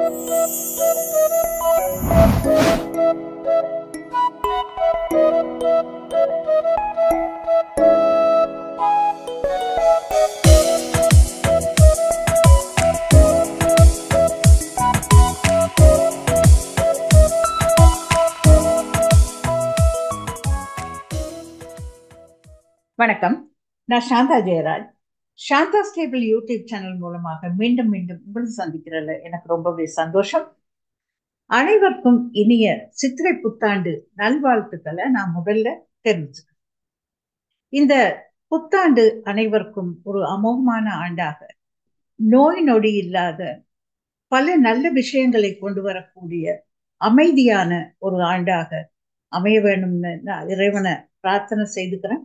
வணக்கம் நான் Shantha Jayaraj Shantha stable YouTube channel மூலமாக மீண்டும் மீண்டும் உங்களை சந்திக்கிறதுல எனக்கு ரொம்பவே சந்தோஷம் அனைவருக்கும் இனிய சித்திரை புத்தாண்டு நல்வாழ்த்துக்களை நான் முதல்ல தெரிவிச்சுக்கிறேன் இந்த புத்தாண்டு அனைவருக்கும் ஒரு அமோகமான ஆண்டாக நோய் நொடி இல்லாத பல நல்ல விஷயங்களை கொண்டு வரக்கூடிய அமைதியான ஒரு ஆண்டாக அமைய வேணும்னு நான் இறைவனை பிரார்த்தனை செய்துக்கிறேன்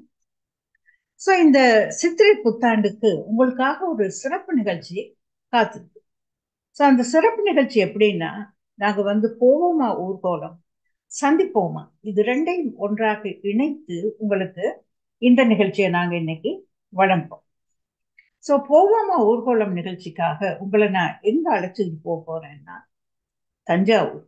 ஸோ இந்த சித்திரை புத்தாண்டுக்கு உங்களுக்காக ஒரு சிறப்பு நிகழ்ச்சி காத்திருக்கு ஸோ அந்த சிறப்பு நிகழ்ச்சி எப்படின்னா நாங்கள் வந்து போவோமா ஊர்கோலம் சந்திப்போமா இது ரெண்டையும் ஒன்றாக இணைத்து உங்களுக்கு இந்த நிகழ்ச்சியை நாங்கள் இன்னைக்கு வழங்குவோம் ஸோ போவோமா ஊர்கோலம் நிகழ்ச்சிக்காக உங்களை நான் எங்க அழைச்சிட்டு போக போறேன்னா தஞ்சாவூர்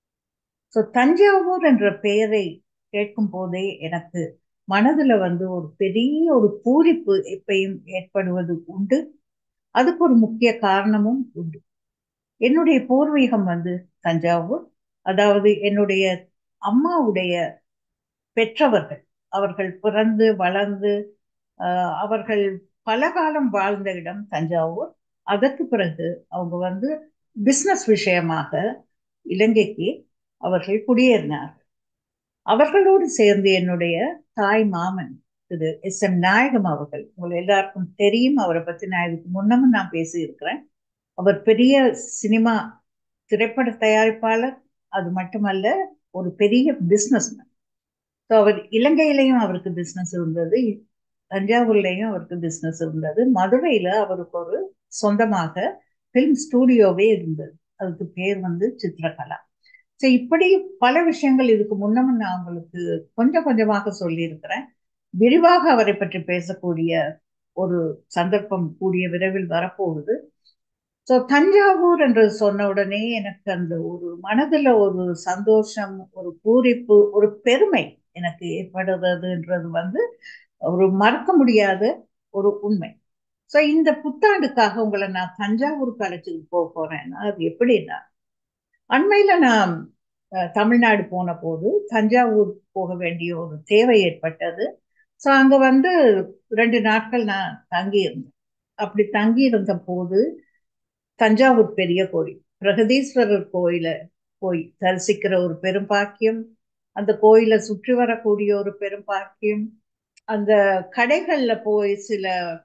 ஸோ தஞ்சாவூர் என்ற பெயரை கேட்கும் போதே எனக்கு மனதுல வந்து ஒரு பெரிய ஒரு பூரிப்பு எப்பயும் ஏற்படுவது உண்டு அதுக்கு ஒரு முக்கிய காரணமும் உண்டு என்னுடைய பூர்வீகம் வந்து தஞ்சாவூர் அதாவது என்னுடைய அம்மாவுடைய பெற்றவர்கள் அவர்கள் பிறந்து வளர்ந்து அவர்கள் பல காலம் வாழ்ந்த இடம் தஞ்சாவூர் அதற்கு பிறகு அவங்க வந்து பிஸ்னஸ் விஷயமாக இலங்கைக்கு அவர்கள் குடியேறினார்கள் அவர்களோடு சேர்ந்து என்னுடைய தாய் மாமன் திரு எஸ் எம் நாயகம் அவர்கள் உங்களை எல்லாருக்கும் தெரியும் அவரை பத்தி நான் இதுக்கு முன்னமும் நான் பேசியிருக்கிறேன் அவர் பெரிய சினிமா திரைப்பட தயாரிப்பாளர் அது மட்டுமல்ல ஒரு பெரிய பிஸ்னஸ்மேன் ஸோ அவர் இலங்கையிலையும் அவருக்கு பிஸ்னஸ் இருந்தது தஞ்சாவூர்லையும் அவருக்கு பிஸ்னஸ் இருந்தது மதுரையில அவருக்கு ஒரு சொந்தமாக ஃபிலிம் ஸ்டூடியோவே இருந்தது அதுக்கு பேர் வந்து சித்திரகலா ஸோ இப்படி பல விஷயங்கள் இதுக்கு முன்னமும் நான் உங்களுக்கு கொஞ்சம் கொஞ்சமாக சொல்லியிருக்கிறேன் விரிவாக அவரை பற்றி பேசக்கூடிய ஒரு சந்தர்ப்பம் கூடிய விரைவில் வரப்போகுது ஸோ தஞ்சாவூர் என்று சொன்ன உடனே எனக்கு அந்த ஒரு மனதில் ஒரு சந்தோஷம் ஒரு பூரிப்பு ஒரு பெருமை எனக்கு ஏற்படுறதுன்றது வந்து ஒரு மறக்க முடியாத ஒரு உண்மை ஸோ இந்த புத்தாண்டுக்காக உங்களை நான் தஞ்சாவூருக்கு அழைச்சிட்டு போக போறேன்னா அது எப்படின்னா அண்மையில நான் தமிழ்நாடு போன போது தஞ்சாவூர் போக வேண்டிய ஒரு தேவை ஏற்பட்டது ஸோ அங்க வந்து ரெண்டு நாட்கள் நான் தங்கி இருந்தேன் அப்படி தங்கி இருந்த போது தஞ்சாவூர் பெரிய கோயில் பிரகதீஸ்வரர் கோயில போய் தரிசிக்கிற ஒரு பெரும் பாக்கியம் அந்த கோயிலை சுற்றி வரக்கூடிய ஒரு பெரும் பாக்கியம் அந்த கடைகள்ல போய் சில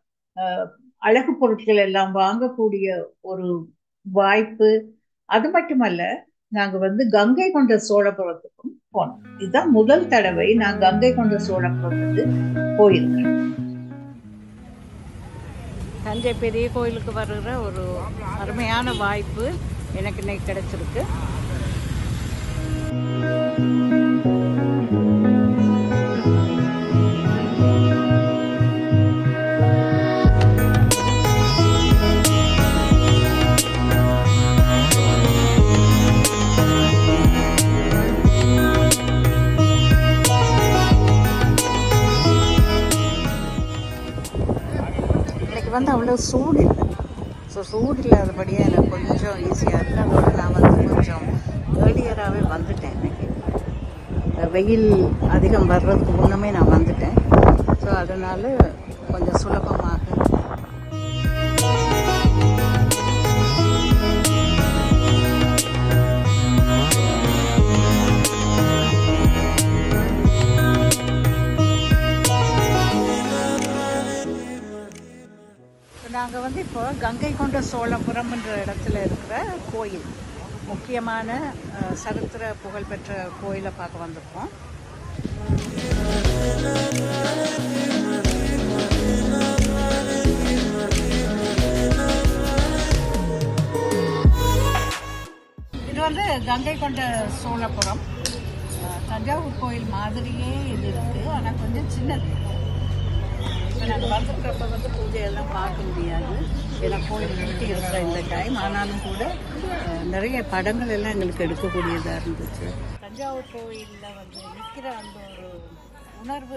அழகு பொருட்கள் எல்லாம் வாங்கக்கூடிய ஒரு வாய்ப்பு அது மட்டுமல்ல நாங்க வந்து கங்கை கொண்ட சோழபுரத்துக்கும் போனோம் இதுதான் முதல் தடவை நான் கங்கை கொண்ட சோழபுரத்துக்கு போயிருக்கேன் தஞ்சை பெரிய கோயிலுக்கு வருகிற ஒரு அருமையான வாய்ப்பு எனக்கு இன்னைக்கு கிடைச்சிருக்கு வந்து அவ்வளோ சூடு இல்லை ஸோ சூடு இல்லாதபடியாக எனக்கு கொஞ்சம் ஈஸியாக இருக்குது அதோட நான் வந்து கொஞ்சம் ஏர்லியராகவே வந்துட்டேன் இன்னைக்கு வெயில் அதிகம் வர்றதுக்கு முன்னமே நான் வந்துட்டேன் ஸோ அதனால் கொஞ்சம் சுலபமாக நாங்கள் வந்து இப்போ கங்கை கொண்ட சோழபுரம்ன்ற இடத்துல இருக்கிற கோயில் முக்கியமான சரித்திர புகழ்பெற்ற கோயிலை பார்க்க வந்திருக்கோம் இது வந்து கங்கை கொண்ட சோழபுரம் தஞ்சாவூர் கோயில் மாதிரியே இது இருக்குது ஆனால் கொஞ்சம் சின்னது நாங்கள் வந்திருக்கிறப்ப வந்து பூஜையெல்லாம் பார்க்க முடியாது ஏன்னா கோயில் வெட்டி இருக்கிற இந்த டைம் ஆனாலும் கூட அஹ், நிறைய படங்கள் எல்லாம் எங்களுக்கு எடுக்கக்கூடியதாக இருந்துச்சு தஞ்சாவூர் கோயிலில் வந்து நிற்கிற அந்த ஒரு உணர்வு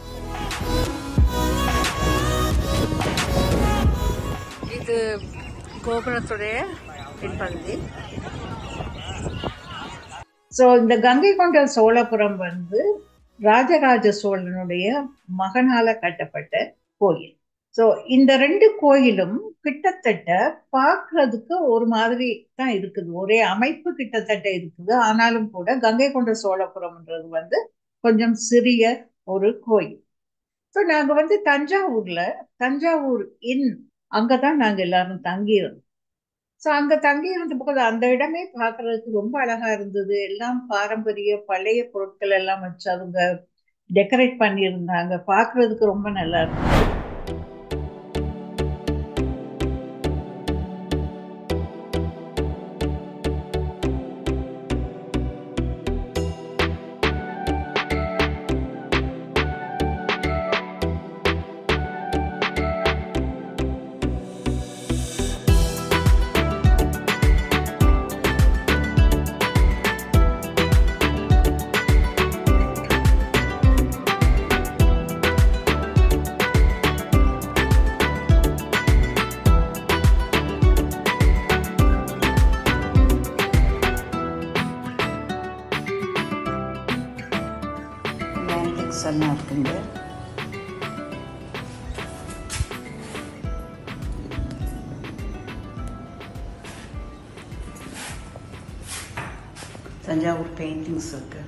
இது கோபுரத்துடைய பின்பகுதி ஸோ இந்த கங்கை கொண்ட சோழபுரம் வந்து ராஜராஜ சோழனுடைய மகனால கட்டப்பட்ட கோயில் ஸோ இந்த ரெண்டு கோயிலும் கிட்டத்தட்ட பார்க்கறதுக்கு ஒரு மாதிரி தான் இருக்குது ஒரே அமைப்பு கிட்டத்தட்ட இருக்குது ஆனாலும் கூட கங்கை கொண்ட சோழபுரம்ன்றது வந்து கொஞ்சம் சிறிய ஒரு கோயில் ஸோ நாங்க வந்து தஞ்சாவூர்ல தஞ்சாவூர் இன் அங்கதான் நாங்க எல்லாரும் தங்கியிருந்தோம் ஸோ அங்க தங்கி இருந்த போது அந்த இடமே பார்க்கறதுக்கு ரொம்ப அழகா இருந்தது எல்லாம் பாரம்பரிய பழைய பொருட்கள் எல்லாம் வச்சு அவங்க டெக்கரேட் பண்ணியிருந்தாங்க பார்க்கறதுக்கு ரொம்ப நல்லா இருந்தது ஆன்டிக்ஸ் எல்லாம் இருக்குங்க தஞ்சாவூர் பெயிண்டிங்ஸ் இருக்கு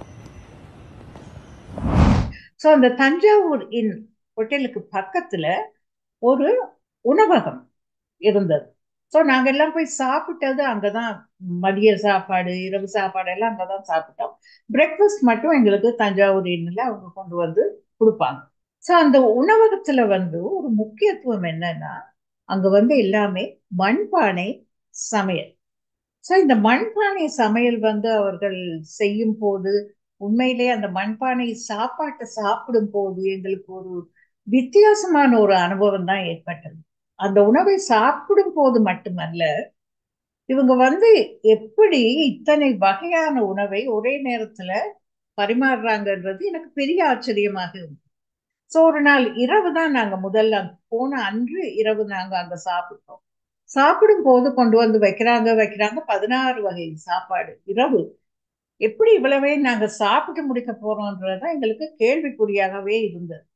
ஸோ அந்த தஞ்சாவூர் இன் ஹோட்டலுக்கு பக்கத்துல ஒரு உணவகம் இருந்தது ஸோ நாங்க எல்லாம் போய் சாப்பிட்டது அங்கதான் மதிய சாப்பாடு இரவு சாப்பாடு எல்லாம் அங்கதான் சாப்பிட்டோம் பிரேக்ஃபாஸ்ட் மட்டும் எங்களுக்கு தஞ்சாவூர் இன்னில் அவங்க கொண்டு வந்து கொடுப்பாங்க ஸோ அந்த உணவகத்துல வந்து ஒரு முக்கியத்துவம் என்னன்னா அங்க வந்து எல்லாமே மண்பானை சமையல் ஸோ இந்த மண்பானை சமையல் வந்து அவர்கள் செய்யும் போது உண்மையிலே அந்த மண்பானை சாப்பாட்டை சாப்பிடும் போது எங்களுக்கு ஒரு வித்தியாசமான ஒரு அனுபவம் தான் ஏற்பட்டது அந்த உணவை சாப்பிடும் போது மட்டுமல்ல இவங்க வந்து எப்படி இத்தனை வகையான உணவை ஒரே நேரத்துல பரிமாறுறாங்கன்றது எனக்கு பெரிய ஆச்சரியமாக இருந்தது ஸோ ஒரு நாள் இரவு தான் நாங்க முதல்ல போன அன்று இரவு நாங்க அங்க சாப்பிட்டோம் சாப்பிடும் போது கொண்டு வந்து வைக்கிறாங்க வைக்கிறாங்க பதினாறு வகை சாப்பாடு இரவு எப்படி இவ்வளவே நாங்க சாப்பிட்டு முடிக்க போறோம்ன்றதுதான் எங்களுக்கு கேள்விக்குறியாகவே இருந்தது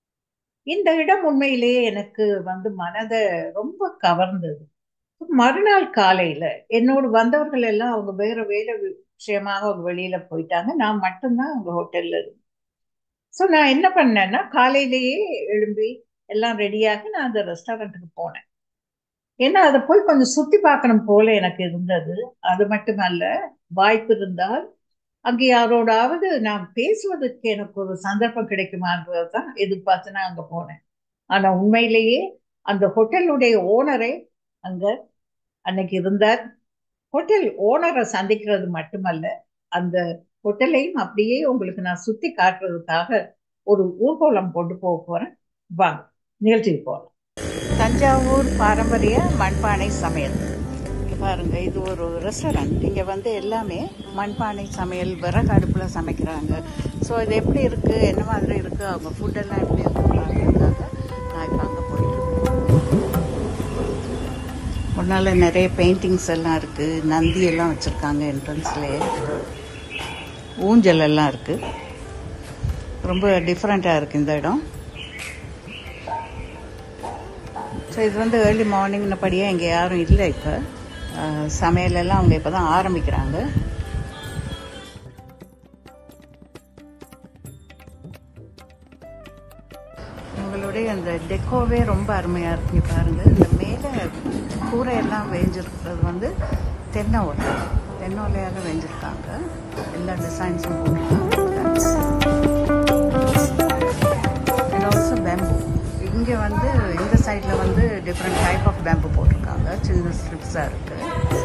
இந்த இடம் உண்மையிலேயே எனக்கு வந்து மனதை ரொம்ப கவர்ந்தது மறுநாள் காலையில என்னோடு வந்தவர்கள் எல்லாம் அவங்க வேற வேலை விஷயமாக அவங்க வெளியில போயிட்டாங்க நான் மட்டும்தான் அவங்க ஹோட்டல்ல இருந்தேன் ஸோ நான் என்ன பண்ணேன்னா காலையிலேயே எழும்பி எல்லாம் ரெடியாகி நான் அந்த ரெஸ்டாரண்ட்டுக்கு போனேன் ஏன்னா அதை போய் கொஞ்சம் சுத்தி பார்க்கணும் போல எனக்கு இருந்தது அது மட்டுமல்ல வாய்ப்பு இருந்தால் அங்கே யாரோடாவது நான் பேசுவதற்கு எனக்கு ஒரு சந்தர்ப்பம் கிடைக்குமான்றது தான் எதிர்பார்த்து நான் அங்க போனேன் ஆனா உண்மையிலேயே அந்த ஹோட்டலுடைய ஓனரே அங்க அன்னைக்கு இருந்தார் ஹோட்டல் ஓனரை சந்திக்கிறது மட்டுமல்ல அந்த ஹோட்டலையும் அப்படியே உங்களுக்கு நான் சுத்தி காட்டுறதுக்காக ஒரு ஊர்வலம் கொண்டு போக போறேன் வாங்க நிகழ்ச்சிக்கு போகலாம் தஞ்சாவூர் பாரம்பரிய மண்பானை சமையல் இங்க பாருங்க இது ஒரு ரெஸ்டாரண்ட் இங்க வந்து எல்லாமே மண்பானை சமையல் விறகு அடுப்புல சமைக்கிறாங்க ஸோ இது எப்படி இருக்கு என்ன மாதிரி இருக்கு அவங்க ஃபுட் எல்லாம் எப்படி இருக்குங்கிறதுக்காக நான் இப்போ அங்கே போயிட்டு முன்னால நிறைய பெயிண்டிங்ஸ் எல்லாம் இருக்கு நந்தி எல்லாம் வச்சிருக்காங்க என்ட்ரன்ஸ்லேயே ஊஞ்சல் எல்லாம் இருக்கு ரொம்ப டிஃப்ரெண்ட்டாக இருக்கு இந்த இடம் ஸோ இது வந்து ஏர்லி மார்னிங்னபடியே இங்கே யாரும் இல்லை இப்போ சமையலெல்லாம் அவங்க இப்போ தான் ஆரம்பிக்கிறாங்க உங்களுடைய அந்த டெக்கோவே ரொம்ப அருமையாக இருக்குங்க பாருங்க இந்த மேலே கூரையெல்லாம் வேஞ்சிருக்கிறது வந்து தென்னை ஓலை தென்னை ஓலையால் வேஞ்சிருக்காங்க எல்லா டிசைன்ஸும் போட்டிருக்காங்க அண்ட் ஆல்சோ பேம்பு இங்கே வந்து இந்த சைடில் வந்து டிஃப்ரெண்ட் டைப் ஆஃப் பேம்பு போட்டிருக்காங்க சின்ன ஸ்ட்ரிப்ஸாக இருக்குது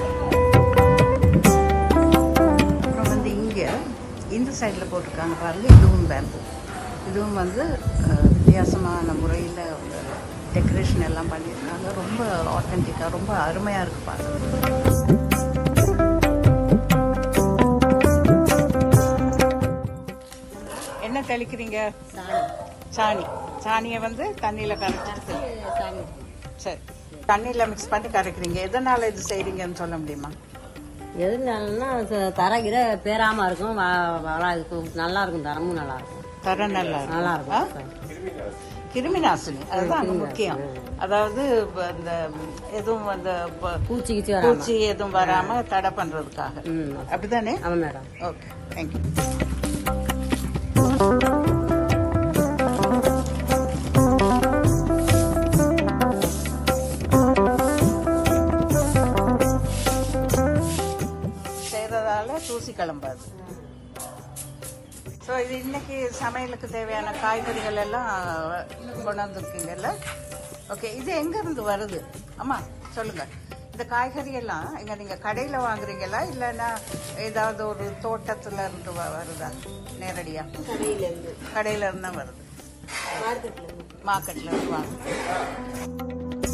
அப்புறம் வந்து இங்கே இந்த சைடில் போட்டிருக்காங்க பாருங்கள் இதுவும் பேம்பு இதுவும் வந்து அஹ், வித்தியாசமான முறையில் அவங்க டெக்கரேஷன் எல்லாம் பண்ணியிருக்காங்க ரொம்ப ஆத்தென்டிக்காக ரொம்ப அருமையாக இருக்கு பார்க்க என்ன தெளிக்கிறீங்க சாணி சாணியை வந்து தண்ணியில் கரைச்சிட்டு சரி தண்ணியில் மிக்ஸ் பண்ணி கரைக்கிறீங்க எதனால் இது செய்கிறீங்கன்னு சொல்ல முடியுமா எதுனாலன்னா தரகிற பேராம இருக்கும் வ- வளா இருக்கும் நல்லா இருக்கும் தரமும் நல்லா இருக்கும் தர நல்லா இருக்கும். நல்லா ஆ? இருக்கும் கிருமி நாசினி அதுதான் அங்க முக்கியம் அதாவது இப்ப இந்த எதுவும் அந்த ப- பூச்சி கிச்சி வராம பூச்சி எதுவும் வராம தடை பண்றதுக்காக ம் அப்படிதானே ஆமாம் மேடம் ஓகே தேங்க்யூ செய்கிறதால தூசி கிளம்பாது ஸோ இது இன்னைக்கு சமையலுக்கு தேவையான காய்கறிகள் எல்லாம் கொண்டாந்துருக்கீங்கல்ல ஓகே இது எங்கேருந்து வருது அம்மா சொல்லுங்க இந்த காய்கறி எல்லாம் இங்கே நீங்கள் கடையில் வாங்குறீங்களா இல்லைன்னா ஏதாவது ஒரு தோட்டத்துல இருந்து வ- வருதா நேரடியாக கடையில இருந்து தான் வருது மார்க்கெட்ல இருந்து வாங்க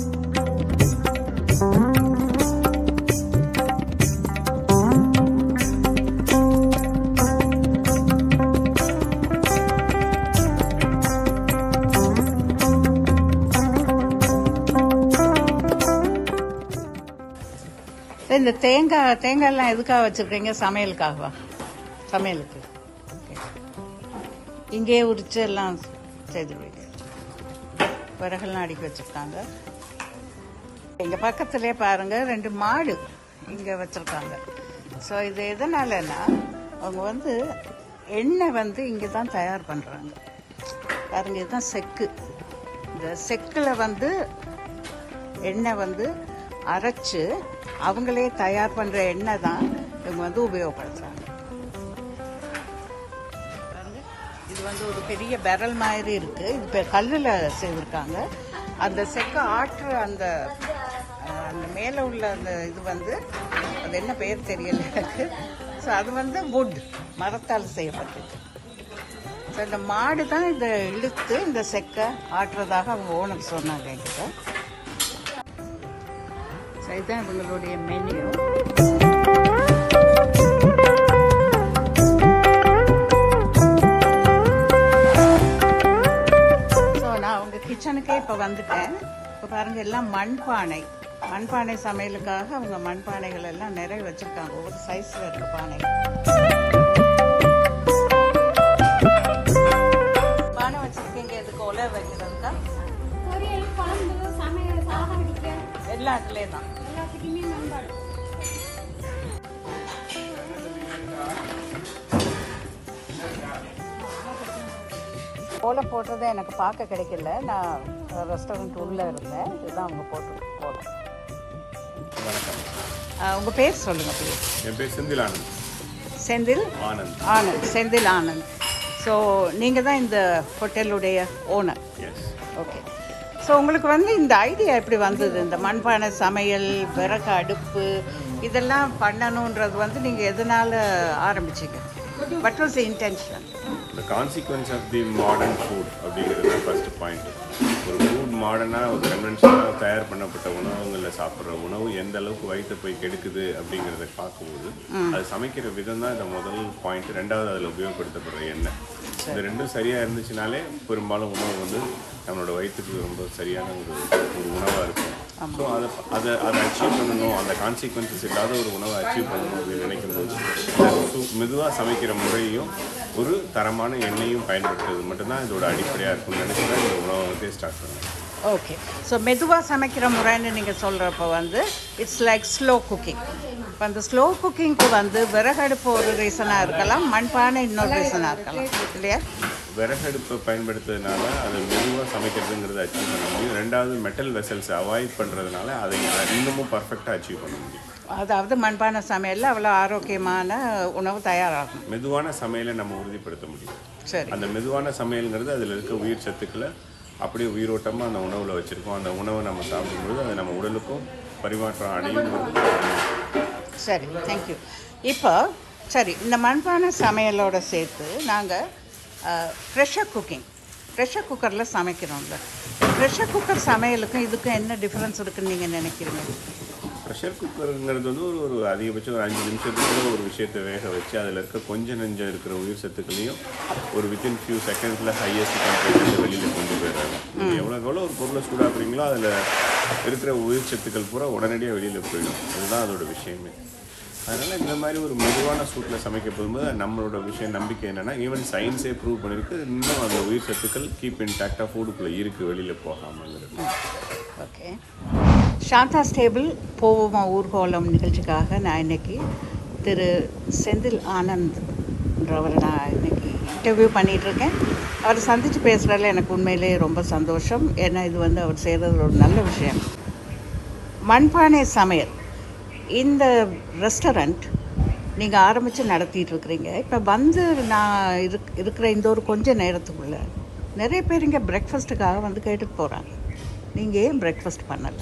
இந்த தேங்காய் தேங்காய் எல்லாம் எதுக்காக வச்சிருக்கீங்க சமையலுக்காகவா சமையலுக்கு Okay. இங்கேயே உரிச்சு எல்லாம் செய்துருவீங்க விறகெல்லாம் அடுக்கி வச்சிருக்காங்க இங்க பக்கத்திலே பாருங்க ரெண்டு மாடு இங்க வச்சிருக்காங்க ஸோ இது எதனாலன்னா அவங்க வந்து எண்ணெய் வந்து இங்கே தான் தயார் பண்றாங்க பாருங்க இதுதான் செக்கு இந்த செக்கில் வந்து எண்ணெய் வந்து அரைச்சு அவங்களே தயார் பண்ற எண்ணெய் தான் இவங்க வந்து உபயோகப்படுத்துறாங்க பாருங்க, இது வந்து ஒரு பெரிய பெரல் மாதிரி இருக்கு இது இப்போ கல்லில் செய்திருக்காங்க அந்த செக்கை ஆற்று அந்த அஹ், அந்த மேலே உள்ள அந்த இது வந்து அது என்ன பெயர் தெரியல எனக்கு ஸோ அது வந்து வுட் மரத்தால் செய்யப்பட்டது ஸோ இந்த மாடு தான் இதை இழுத்து இந்த செக்கை ஆட்டுறதாக அவங்க ஓனர் சொன்னாங்க என்கிட்ட ஸோ இதுதான் இவங்களுடைய மெனு ஸோ நான் உங்க கிச்சனுக்கே இப்போ வந்துட்டேன் இப்போ பாருங்க எல்லாம் மண்பானை மண்பானை சமையலுக்காக அவங்க மண்பானைகள் எல்லாம் நிறைய வச்சிருக்காங்க ஒவ்வொரு சைஸ்ல இருக்கு பானை பானை வச்சிருக்கீங்க எதுக்கு ஒலை வைக்கிறதுக்கா பொரியல் குழம்பு சமையல் சாதம் வடிக்க எல்லா இடத்துலயே தான் எல்லாத்துக்குமே மேம்பாடு ஓலை போட்டதை எனக்கு பார்க்க கிடைக்கல நான் ரெஸ்டாரண்ட் உள்ள இருந்தேன் இதுதான் அவங்க போட்டு போதும் வணக்கம் உங்கள் பேர் சொல்லுங்கள் ப்ளீஸ் என் பேர் செந்தில் ஆனந்த் செந்தில் ஆனந்த் ஆனந்த் செந்தில் ஆனந்த் ஸோ நீங்கள் தான் இந்த ஹோட்டலுடைய ஓனர் எஸ் ஓகே ஸோ உங்களுக்கு வந்து இந்த ஐடியா எப்படி வந்தது இந்த மண்பானை சமையல் விறகு அடுப்பு இதெல்லாம் பண்ணணுன்றது வந்து நீங்கள் எதனால் ஆரம்பிச்சீங்க what was intention the consequence of the modern food அப்படிங்கிறது தான் ஃபர்ஸ்ட் பாயிண்ட் ஒரு ஃபுட் மாடர்னாக ஒரு கன்வென்ஷனாக தயார் பண்ணப்பட்ட உணவகங்களில் சாப்பிட்ற உணவு எந்த அளவுக்கு வயிற்று போய் கெடுக்குது அப்படிங்கிறத பார்க்கும்போது அது சமைக்கிற விதம் தான் இந்த முதல் பாயிண்ட் ரெண்டாவது அதில் உபயோகப்படுத்தப்படுற எண்ணெய் இந்த ரெண்டும் சரியாக இருந்துச்சுனாலே பெரும்பாலும் உணவு வந்து நம்மளோட வயிற்றுக்கு ரொம்ப சரியான ஒரு ஒரு உணவாக இருக்கும் ஸோ அதை அதை அதை அச்சீவ் பண்ணணும் அந்த கான்சிக்வன்சஸ் இல்லாத ஒரு உணவை அச்சீவ் பண்ணணும் அப்படின்னு நினைக்கும் போது மெதுவாக சமைக்கிற முறையும் ஒரு தரமான எண்ணெயும் பயன்படுத்துறது மட்டும்தான் இதோட அடிப்படையாக இருக்கும்னு நினச்சி தான் இந்த உணவகத்தையே ஸ்டார்ட் பண்ணேன் ஓகே ஸோ மெதுவாக சமைக்கிற முறைன்னு நீங்கள் சொல்கிறப்ப வந்து இட்ஸ் லைக் ஸ்லோ குக்கிங் இப்போ அந்த ஸ்லோ குக்கிங்க்கு வந்து விறகடுப்பு ஒரு ரீசனாக இருக்கலாம் மண்பானை இன்னொரு ரீசனாக இருக்கலாம் இல்லையா விறகடுப்பை பயன்படுத்துறதுனால அதை மெதுவாக சமைக்கிறதுங்கிறத அச்சீவ் பண்ண முடியும் ரெண்டாவது மெட்டல் வெசல்ஸை அவாய்ட் பண்ணுறதுனால அதை இன்னமும் பர்ஃபெக்டாக அச்சீவ் பண்ண முடியும் அதாவது மண்பானை சமையலில் அவ்வளோ ஆரோக்கியமான உணவு தயாராகும் மெதுவான சமையலை நம்ம உறுதிப்படுத்த முடியும் சரி அந்த மெதுவான சமையல்ங்கிறது அதில் இருக்க உயிர் சத்துக்களை அப்படியே உயிரோட்டமாக அந்த உணவில் வச்சுருக்கோம் அந்த உணவை நம்ம சாப்பிடும்போது அது நம்ம உடலுக்கும் பரிமாற்றம் அடையும் போது சரி தேங்க்யூ இப்போ சரி இந்த மண்பானை சமையலோட சேர்த்து நாங்கள் ப்ரெஷர் குக்கிங் ப்ரெஷர் குக்கரில் சமைக்கிறோம்ல ப்ரெஷர் குக்கர் சமையலுக்கும் இதுக்கும் என்ன டிஃப்ரென்ஸ் இருக்குன்னு நீங்கள் நினைக்கிறீங்க ப்ரெஷர் குக்கருங்கிறது வந்து ஒரு ஒரு அதிகபட்சம் ஒரு அஞ்சு நிமிஷத்துக்குள்ள ஒரு விஷயத்தை வேக வச்சு அதில் இருக்க கொஞ்சம் நெஞ்சம் இருக்கிற உயிர் சத்துக்களையும் ஒரு வித்தின் ஃபியூ செகண்ட்ஸில் ஹையஸ்ட் டெம்பரேச்சர் வெளியில் கொண்டு போயிடுறாங்க நீங்கள் எவ்வளோக்கு எவ்வளோ ஒரு பொருளை சூடாக்குறீங்களோ அதில் இருக்கிற உயிர் சத்துக்கள் பூரா உடனடியாக வெளியில் போயிடும் அதுதான் அதோட விஷயமே அதனால் இந்த மாதிரி ஒரு மெதுவான சூட்டில் சமைக்க போகும்போது நம்மளோட விஷயம் நம்பிக்கை என்னென்னா ஈவன் சயின்ஸே ப்ரூவ் பண்ணியிருக்கு இன்னும் அந்த உயிர் சத்துக்கள் கீப் இன்டாக்டாக ஃபுட்டுக்குள்ளே இருக்குது வெளியில் போகாமங்கிறது ஓகே சாந்தா ஸ்டேபிள் போவோமா ஊர்கோலம் நிகழ்ச்சிக்காக நான் இன்னைக்கு திரு செந்தில் ஆனந்த்ன்றவரை நான் இன்னைக்கு இன்டர்வியூ பண்ணிகிட்ருக்கேன் அவரை சந்தித்து பேசுகிறதுல எனக்கு உண்மையிலே ரொம்ப சந்தோஷம் ஏன்னா இது வந்து அவர் செய்கிறது ஒரு நல்ல விஷயம் மண்பானை சமையல் இந்த ரெஸ்டாரண்ட் நீங்கள் ஆரம்பித்து நடத்திட்டு இருக்கிறீங்க இப்போ வந்து நான் இருக் இருக்கிற இந்த ஒரு கொஞ்ச நேரத்துக்குள்ள நிறைய பேர் இங்கே பிரேக்ஃபாஸ்ட்டுக்காக வந்து கேட்டுட்டு போகிறாங்க நீங்கள் ஏன் பிரேக்ஃபாஸ்ட் பண்ணலை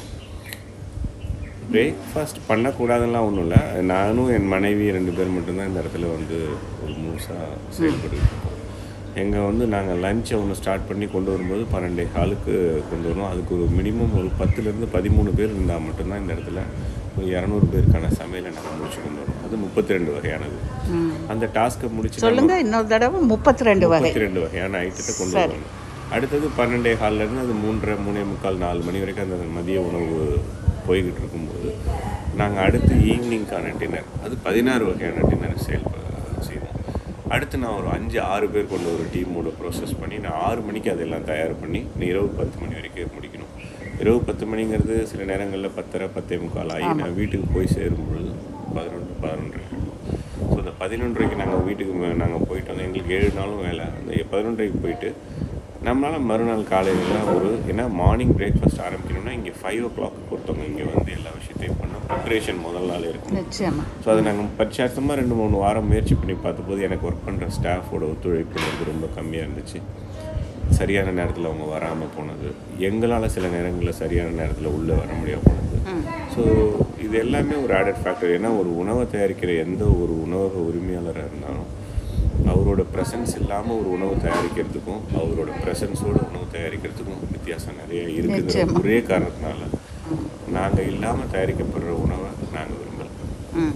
பிரேக்ஃபாஸ்ட் பண்ணக்கூடாதுலாம் ஒன்றும் இல்லை நானும் என் மனைவி ரெண்டு பேர் மட்டும்தான் இந்த இடத்துல வந்து ஒரு முழுசாக செயல்பட்டு எங்கே வந்து நாங்கள் லஞ்சை ஒன்று ஸ்டார்ட் பண்ணி கொண்டு வரும்போது பன்னெண்டே காலுக்கு கொண்டு வரோம் அதுக்கு ஒரு மினிமம் ஒரு பத்துலேருந்து பதிமூணு பேர் இருந்தால் மட்டும்தான் இந்த இடத்துல ஒரு இரநூறு பேருக்கான சமையலை நாங்கள் முடிச்சு கொண்டு வரோம் அது முப்பத்தி ரெண்டு வகையானது அந்த டாஸ்க்கை முடிச்சு நம்ம- சொல்லுங்கள் இன்னொரு தடவை முப்பத்தி ரெண்டு வகை முப்பத்தி ரெண்டு வகையான ஐட்டத்தை கொண்டு வரணும் அடுத்தது பன்னெண்டே கால்ல இருந்து அது மூன்றரை மூணே முக்கால் நாலு மணி வரைக்கும் அந்த மதிய உணவு போய்கிட்டு இருக்கும்போது நாங்கள் அடுத்து ஈவினிங்க்கான டின்னர் அது பதினாறு வகையான டின்னர் சேல் செய்வோம் அடுத்து நான் ஒரு அஞ்சு ஆறு பேர் கொண்ட ஒரு டீமோட ப்ரோசஸ் பண்ணி நான் ஆறு மணிக்கு அதெல்லாம் தயார் பண்ணி நான் இரவு பத்து மணி வரைக்கும் முடிக்கணும் இரவு பத்து மணிங்கிறது சில நேரங்களில் பத்தரை பத்தே முக்கால் ஆகி நான் வீட்டுக்கு போய் சேரும்பொழுது பதினொன்று பதினொன்று ஸோ அந்த பதினொன்றரைக்கு நாங்கள் வீட்டுக்கு நாங்கள் போயிட்டு வந்தோம் எங்களுக்கு ஏழு நாளும் வேலை அந்த பதினொன்றரைக்கு போயிட்டு நம்மளால் மறுநாள் காலையில் ஒரு ஏன்னா மார்னிங் பிரேக்ஃபாஸ்ட் ஆரம்பிக்கணும்னா இங்கே ஃபைவ் ஓ கிளாக் ஒருத்தவங்க இங்கே வந்து எல்லா விஷயத்தையும் பண்ணோம் ப்ரிப்ரேஷன் முதல் நாள் இருக்கும் நிச்சயமா ஸோ அதை நாங்கள் பரிச்சார்த்தமாக ரெண்டு மூணு வாரம் முயற்சி பண்ணி பார்த்தபோது எனக்கு ஒர்க் பண்ணுற ஸ்டாஃபோட ஒத்துழைப்பு வந்து ரொம்ப கம்மியாக இருந்துச்சு சரியான நேரத்தில் அவங்க வராமல் போனது எங்களால் சில நேரங்களில் சரியான நேரத்தில் உள்ளே வர முடியாம போனது ஸோ இது எல்லாமே ஒரு ஆடட் ஃபேக்டர் ஏன்னா ஒரு உணவை தயாரிக்கிற எந்த ஒரு உணவக உரிமையாளராக இருந்தாலும் அவரோட ப்ரெசன்ஸ் இல்லாமல் ஒரு உணவு தயாரிக்கிறதுக்கும் அவரோட ப்ரெசன்ஸோட உணவு தயாரிக்கிறதுக்கும் வித்தியாசம் நிறைய இருக்குது நிச்சயமா. ஒரே காரணத்தினால நாங்கள் இல்லாமல் தயாரிக்கப்படுற உணவை நாங்கள் விரும்பலை ம்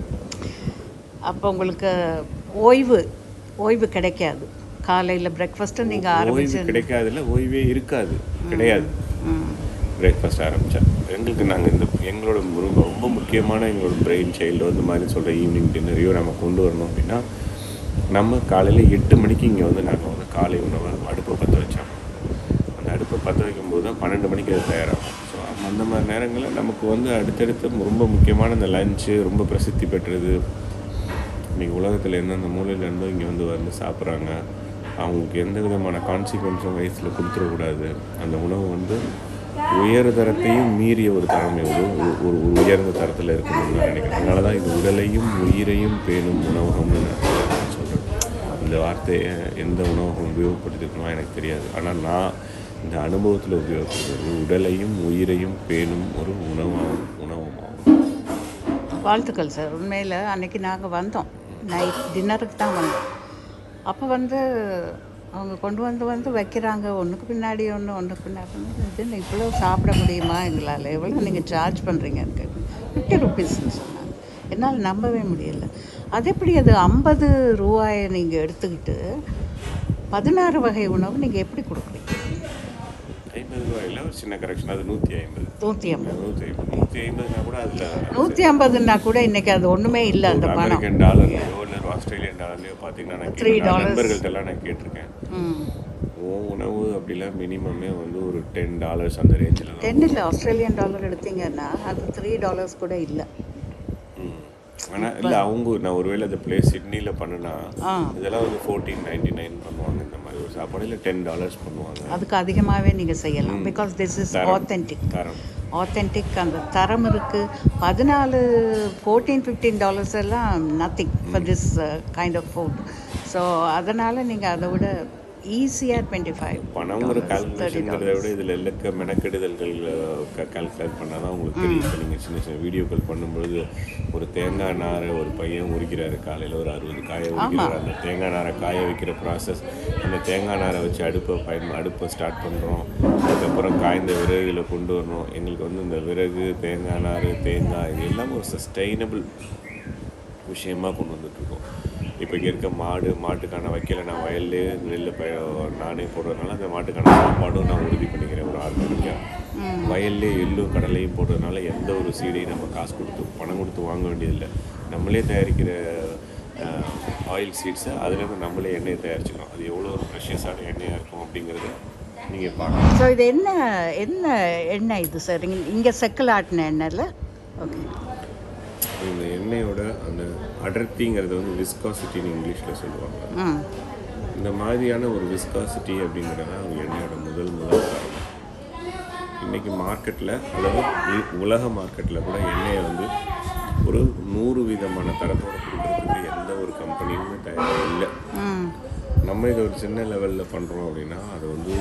அப்போ உங்களுக்கு ஓய்வு ஓய்வு கிடைக்காது காலையில் பிரேக்ஃபாஸ்ட்டு நீங்கள் ஓய்வு ஆரம்பிச்சு கிடைக்காதுல ஓய்வே இருக்காது கிடையாது ம் பிரேக்ஃபாஸ்ட் ஆரம்பித்தா எங்களுக்கு நாங்கள் இந்த எங்களோட ஒரு ரொம்ப முக்கியமான எங்களோட பிரெயின் சைல்டு வந்து மாதிரி சொல்கிற ஈவினிங் டின்னரையோ நம்ம கொண்டு வரணும் அப்படின்னா நம்ம காலையில் எட்டு மணிக்கு இங்கே வந்து நாங்கள் வந்து காலை உணவை அடுப்பை பற்ற வச்சோம் அந்த அடுப்பை பற்ற வைக்கும்போது தான் பன்னெண்டு மணிக்கு அது தயாராகும் ஸோ அந்த மாதிரி நேரங்களில் நமக்கு வந்து அடுத்தடுத்து ரொம்ப முக்கியமான இந்த லஞ்சு ரொம்ப பிரசித்தி பெற்றது இன்றைக்கி உலகத்தில் எந்தெந்த மூலையில இருந்தோ இங்கே வந்து வந்து சாப்பிட்றாங்க அவங்களுக்கு எந்த விதமான கான்சிக்வன்ஸும் வயசில் கொடுத்துடக்கூடாது அந்த உணவு வந்து உயர் தரத்தையும் மீறிய ஒரு தரம் ஒரு ஒரு- ஒரு ஒரு உயர்ந்த தரத்தில் இருக்கணும்னு நான் நினைக்கிறேன் அதனால தான் இது உடலையும் உயிரையும் பேணும் உணவகம்னு நான் சொல்கிறேன் இந்த வார்த்தையை எந்த உணவகம் உபயோகப்படுத்திருக்கணும் எனக்கு தெரியாது ஆனால் நான் இந்த அனுபவத்தில் உபயோகப்படுத்துறது உடலையும் உயிரையும் பேணும் ஒரு உணவாகும் உணவமாகும் வாழ்த்துக்கள் சார் உண்மையில் அன்னைக்கு நாங்கள் வந்தோம் நைட் டின்னருக்கு தான் வந்தோம் அப்போ வந்து அவங்க கொண்டு வந்து வந்து வைக்கிறாங்க ஒன்றுக்கு பின்னாடி ஒன்று ஒன்றுக்கு பின்னாடி ஒன்று இது இவ்வளோ சாப்பிட முடியுமா எங்களால் எவ்வளோ நீங்கள் சார்ஜ் பண்ணுறீங்கன்னு கேட்டேன் ஃபிஃப்டி ருபீஸ்ன்னு சொன்னாங்க என்னால் நம்பவே முடியல அது எப்படி அது ஐம்பது ரூபாயை நீங்கள் எடுத்துக்கிட்டு பதினாறு வகை உணவு நீங்கள் எப்படி கொடுக்குறீங்க ஐம்பது ரூபாயில் ஒரு சின்ன கரெக்ஷன் அது நூற்றி ஐம்பது நூற்றி ஐம்பது நூற்றி ஐம்பது நூற்றி ஐம்பதுனா கூட அதில் நூற்றி ஐம்பதுன்னா கூட இன்னைக்கு அது ஒன்றுமே இல்லை அந்த பணம் அமெரிக்கன் டாலர்லையோ இல்லை ஒரு ஆஸ்திரேலியன் டாலர்லையோ பார்த்தீங்கன்னா நான் Three கேட்டேன். நான் dollars. நண்பர்கள்ட்ட எல்லாம் நான் கேட்டிருக்கேன் ம் உன் உணவு அப்படிலாம் மினிமமே வந்து ஒரு டென் டாலர்ஸ் அந்த ரேஞ்சில் தான் டென் இல்லை ஆஸ்திரேலியன் டாலர் எடுத்தீங்கன்னா அது த்ரீ டாலர்ஸ் கூட இல்லை ஆனால் இல்லை அவங்க நான் ஒருவேளை அந்த பிளேஸ் சிட்னியில் பண்ணுனா ஆ. இதெல்லாம் வந்து ஃபோர்டீன் நைன்டி நைன் பண்ணுவாங்க இந்த மாதிரி ஒரு சாப்பாடு இல்லை டென் டாலர்ஸ் பண்ணுவாங்க அதுக்கு அதிகமாகவே நீங்கள் செய்யலாம் பிகாஸ் திஸ் இஸ் தரம். ஆத்தென்டிக் தரம் ஆத்தென்டிக் அந்த தரம் இருக்குது பதினாலு ஃபோர்டீன் ஃபிஃப்டீன் டாலர்ஸ் எல்லாம் nothing for this kind of food so அதனால் நீங்கள் அதை விட ஈஸியாக டுவெண்ட்டி ஃபைவ் பணங்கிற கால்குலேஷன்ங்கிறத விட இதில் இலக்க மெனக்கெடுதல்கள் கால்குலேட் பண்ணால் தான் உங்களுக்கு தெரியும் இப்போ நீங்கள் சின்ன சின்ன வீடியோக்கள் பண்ணும்பொழுது ஒரு தேங்காய் நாரை ஒரு பையன் உரிக்கிறாரு காலையில் ஒரு அறுபது காய உரிக்கிறாரு அந்த தேங்காய் நாரை காய வைக்கிற ப்ராசஸ் அந்த தேங்காய் நாரை வச்சு அடுப்பை பயன் அடுப்பை ஸ்டார்ட் பண்ணுறோம் அதுக்கப்புறம் காய்ந்த விறகுகளை கொண்டு வரணும் எங்களுக்கு வந்து இந்த விறகு தேங்காய் நார் தேங்காய் இது எல்லாம் ஒரு சஸ்டைனபிள் விஷயமா கொண்டு வந்துட்டுருக்கோம் இப்போ இங்கே இருக்க மாடு மாட்டுக்கான வைக்கல நான் வயல்லே நெல் ப நானே போடுறதுனால அந்த மாட்டுக்கான சாப்பாடும் நான் உறுதி பண்ணிக்கிறேன் ஒரு ஆர்கானிக்காக வயல்லே எள்ளும் கடலையும் போடுறதுனால எந்த ஒரு சீடையும் நம்ம காசு கொடுத்து பணம் கொடுத்து வாங்க வேண்டியதில்லை நம்மளே தயாரிக்கிற ஆயில் சீட்ஸை அதுலேருந்து நம்மளே எண்ணெயை தயாரிச்சுக்கிறோம் அது எவ்வளோ ஒரு ப்ரெஷியஸான எண்ணெயாக இருக்கும் அப்படிங்கிறத நீங்கள் பார்க்கலாம் ஸோ இது என்ன என்ன எண்ணெய் இது சார் இங்கே செக்கில் ஆட்டின எண்ணெயில் ஓகே இந்த எண்ணெயோட அந்த அடர்த்திங்கிறது வந்து விஸ்காசிட்டின்னு இங்கிலீஷில் சொல்லுவாங்க ம் இந்த மாதிரியான ஒரு விஸ்காசிட்டி அப்படிங்கிறது தான் அவங்க எண்ணெயோட முதல் முதல் காரணம் இன்றைக்கி மார்க்கெட்டில் அல்லது உ- உலக மார்க்கெட்டில் கூட எண்ணெயை வந்து ஒரு நூறு விதமான தரத்தோட கொடுக்கறதுக்கு எந்த ஒரு கம்பெனியுமே தயாராக இல்லை ம் நம்ம இதை ஒரு சின்ன லெவலில் பண்ணுறோம் அப்படின்னா அது வந்து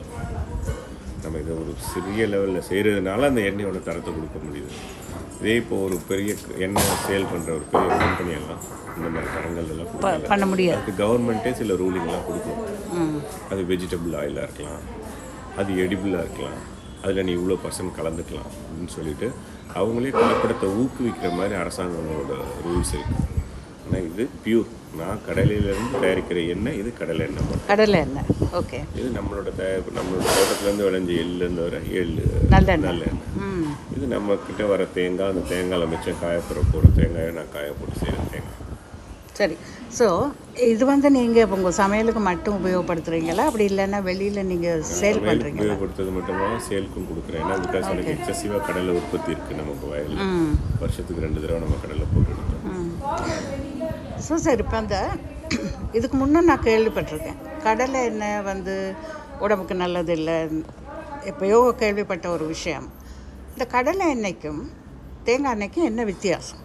நம்ம இதை ஒரு சிறிய லெவலில் செய்கிறதுனால அந்த எண்ணெயோட தரத்தை கொடுக்க முடியுது இதே இப்போ ஒரு பெரிய க- எண்ணெய் சேல் பண்ணுற ஒரு பெரிய கம்பெனி எல்லாம் இந்த மாதிரி தரங்கள் எல்லாம் ப- கொடுக்கல பண்ண முடியாது அதுக்கு கவர்மெண்ட்டே சில ரூலிங்லாம் கொடுக்கும் ம் அது வெஜிடபிள் ஆயிலாக இருக்கலாம் அது எடிபிளாக இருக்கலாம் அதில் நீ இவ்வளோ பர்சன்ட் கலந்துக்கலாம் அப்படின்னு சொல்லிட்டு அவங்களே கலப்படத்தை ஊக்குவிக்கிற மாதிரி அரசாங்கங்களோட ரூல்ஸ் இருக்குது ஆனால் இது பியூர் நான் கடலையிலேருந்து தயாரிக்கிற எண்ணெய் இது கடலை எண்ணெய் மட்டும் கடலை எண்ணெய் ஓகே இது நம்மளோட தய நம்மளோட தோட்டத்துலேருந்து விளைஞ்ச எள்ளுலேருந்து வர எள்ளு நல்லெண்ணெய். நல்லெண்ணெய் ம் இது நம்ம கிட்ட வர தேங்காய் அந்த தேங்காயில் மிச்சம் காயப்புற போகிற தேங்காயை நான் காய போட்டு செய்கிற தேங்காய் சரி ஸோ இது வந்து நீங்கள் இப்போ உங்கள் சமையலுக்கு மட்டும் உபயோகப்படுத்துகிறீங்களா அப்படி இல்லைன்னா வெளியில் நீங்கள் சேல் சமையல் பண்ணுறீங்களா உபயோகப்படுத்துறது மட்டுமா சேல்க்கும் கொடுக்குறேன் ஏன்னா பிகாஸ் எனக்கு எக்ஸசிவாக கடலை உற்பத்தி இருக்குது நமக்கு வயலில் ம் வருஷத்துக்கு ரெண்டு தடவை நம்ம கடலை போட்டு எடுத்தோம் ம் ஸோ சார் இப்போ அந்த இதுக்கு முன்னே நான் கேள்விப்பட்டிருக்கேன் கடலை எண்ணெய் வந்து உடம்புக்கு நல்லது இல்லை எப்பயோ கேள்விப்பட்ட ஒரு விஷயம் இந்த கடலை எண்ணெய்க்கும் தேங்காய் எண்ணெய்க்கும் என்ன வித்தியாசம்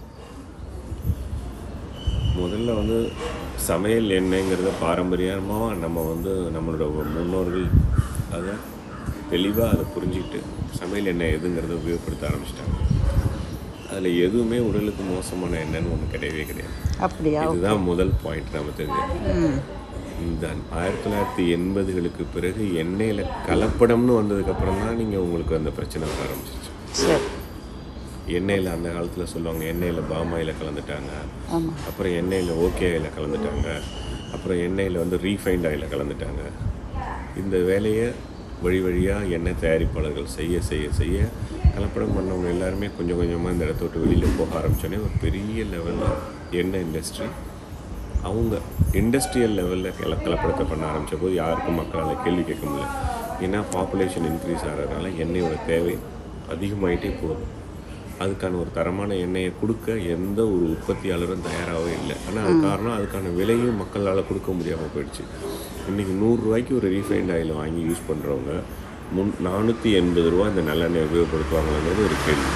முதல்ல வந்து சமையல் எண்ணெய்ங்கிறத பாரம்பரியமாக நம்ம வந்து நம்மளோட முன்னோர்கள் அதை தெளிவாக அதை புரிஞ்சுக்கிட்டு சமையல் எண்ணெய் எதுங்கிறத உபயோகப்படுத்த ஆரம்பிச்சிட்டாங்க அதில் எதுவுமே உடலுக்கு மோசமான எண்ணெய்னு ஒன்று கிடையவே கிடையாது அப்படியா இதுதான் முதல் பாயிண்ட் நம்ம தெரிஞ்சது ம் இந்த ஆயிரத்தி தொள்ளாயிரத்தி எண்பதுகளுக்கு பிறகு எண்ணெயில் கலப்படம்னு வந்ததுக்கப்புறம் தான் நீங்கள் உங்களுக்கு அந்த பிரச்சனை வர ஆரம்பிச்சிச்சு சரி எண்ணெயில் அந்த காலத்தில் சொல்லுவாங்க எண்ணெயில் பாமாயில் கலந்துட்டாங்க ஆமாம் அப்புறம் எண்ணெயில் ஓகே ஆயில் கலந்துட்டாங்க அப்புறம் எண்ணெயில் வந்து ரீஃபைண்ட் ஆயில் கலந்துட்டாங்க இந்த வேலையை வழி வழியாக எண்ணெய் தயாரிப்பாளர்கள் செய்ய செய்ய செய்ய கலப்படம் பண்ணவங்க எல்லாருமே கொஞ்சம் கொஞ்சமாக இந்த இடத்த விட்டு வெளியில் போக ஆரம்பிச்சோடனே ஒரு பெரிய லெவலில் எண்ணெய் இண்டஸ்ட்ரி அவங்க இண்டஸ்ட்ரியல் லெவலில் கல கலப்படத்தை பண்ண ஆரம்பித்த போது யாருக்கும் மக்களால் கேள்வி கேட்க முடியல ஏன்னா பாப்புலேஷன் இன்க்ரீஸ் ஆகிறதுனால எண்ணெயோட தேவை அதிகமாயிட்டே போகுது அதுக்கான ஒரு தரமான எண்ணெயை கொடுக்க எந்த ஒரு உற்பத்தியாளரும் தயாராகவே இல்லை ஆனால் அது காரணம் அதுக்கான விலையும் மக்களால் கொடுக்க முடியாமல் போயிடுச்சு இன்றைக்கி நூறுரூவாய்க்கு ஒரு ரீஃபைண்ட் ஆயில் வாங்கி யூஸ் பண்ணுறவங்க முன் நானூற்றி எண்பது ரூபா இந்த நல்லெண்ணெய் உபயோகப்படுத்துவாங்களாங்கிறது ஒரு கேள்வி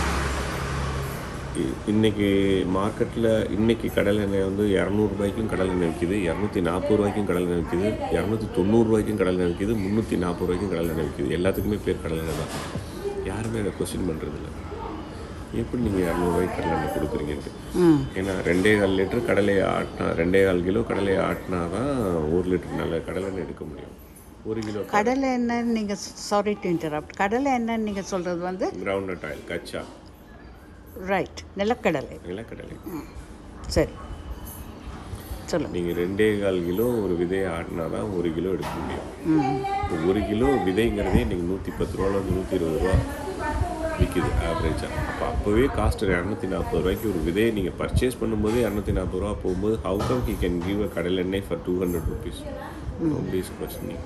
இ- இன்னைக்கு மார்க்கெட்டில் இன்னைக்கு கடல் எண்ணெய் வந்து இரநூறுபாய்க்கும் கடல் எண்ணெய் விற்கிது இரநூத்தி நாற்பது ரூபாய்க்கும் கடல் எண்ணெய் விற்கிது இரநூத்தி தொண்ணூறுரூவாய்க்கும் கடல் எண்ணெய் விற்கிது முந்நூற்றி நாற்பது ரூபாய்க்கும் கடல் எண்ணெய் விற்கிது எல்லாத்துக்குமே பேர் கடல் எண்ணெய் தான் யாருமே அதை கொஸ்டின் பண்ணுறதில்ல எப்படி நீங்கள் இரநூறுவாய்க்கு கடல் எண்ணெய் கொடுக்குறீங்கன்ட்டு ம் ஏன்னா ரெண்டே கால் லிட்டர் கடலையை ஆட்டினா ரெண்டே கால் கிலோ கடலையை ஆட்டினா தான் ஒரு லிட்டர் நல்ல கடல் எண்ணெய் எடுக்க முடியும் ஒரு கிலோ கடலை எண்ணெய்ன்னு நீங்கள் சாரி டு இன்டரப்ட் கடலை எண்ணெய்ன்னு நீங்கள் சொல்கிறது வந்து கிரவுண்ட் ஆயில் கச்சா ரைட் நிலக்கடலை நிலக்கடலை சரி சொல்லுங்கள் நீங்கள் ரெண்டே கால் கிலோ ஒரு விதையை ஆட்டினா தான் ஒரு கிலோ எடுக்க முடியும் ம் இப்போ ஒரு கிலோ விதைங்கிறதே இன்றைக்கி நூற்றி பத்து ரூபாலேருந்து நூற்றி இருபது ரூபா விற்கிது ஆவரேஜாக அப்போ அப்போவே காஸ்ட் இரநூத்தி நாற்பது ரூபாய்க்கு ஒரு விதையை நீங்கள் பர்ச்சேஸ் பண்ணும்போது இரநூத்தி நாற்பது ரூபா போகும்போது how come he can give a கடல் எண்ணெய் for two hundred rupees rupees question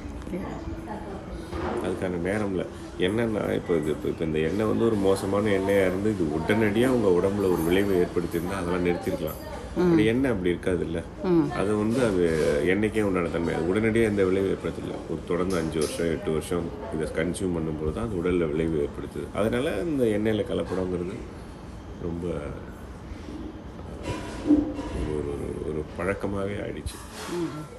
அதுக்கான நேரம்ல என்னன்னா இப்போ இது இப்போ இப்போ இந்த எண்ணெய் வந்து ஒரு மோசமான எண்ணெயாக இருந்து இது உடனடியாக உங்கள் உடம்புல ஒரு விளைவை ஏற்படுத்தியிருந்தா அதெல்லாம் நிறுத்திருக்கலாம் அப்படி எண்ணெய் அப்படி இருக்காது இல்லை அது வந்து அது எண்ணெய்க்கே உண்டான தன்மை அது உடனடியாக எந்த விளைவு ஏற்படுத்தல ஒரு தொடர்ந்து அஞ்சு வருஷம் எட்டு வருஷம் இதை கன்சியூம் பண்ணும்போது தான் அது உடலில் விளைவு ஏற்படுத்துது அதனால இந்த எண்ணெயில் கலப்படங்கிறது ரொம்ப ஒரு ஒரு ஒரு- ஒரு பழக்கமாகவே ஆயிடுச்சு